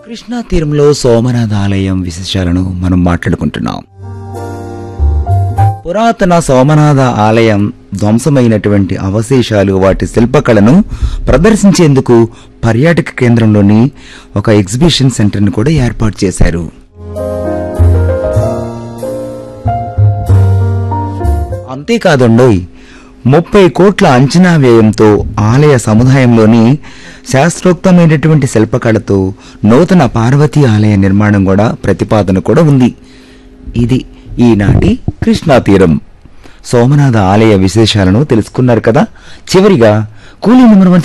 కృష్ణా తీరంలో సోమనాథ ఆలయం విశేషాలను మనం మాట్లాడుకుంటున్నాం పురాతన సోమనాథ ఆలయం ధ్వంసమైనటువంటి అవశేషాలు వాటి శిల్పకళను ప్రదర్శించేందుకు పర్యాటక కేంద్రంలోని ఒక ఎగ్జిబిషన్ సెంటర్ను కూడా ఏర్పాటు చేశారు అంతేకాదండోయ్ ముప్పై కోట్ల అంచనా వ్యయంతో ఆలయ సముదాయంలోని శాస్త్రోక్తమైనటువంటి శిల్పకళతో నూతన పార్వతీ ఆలయ నిర్మాణం కూడా ప్రతిపాదన కూడా ఉంది ఇది ఈనాటి కృష్ణా తీరం సోమనాథ ఆలయ విశేషాలను తెలుసుకున్నారు కదా చివరిగా కూలీ నెంబర్ వన్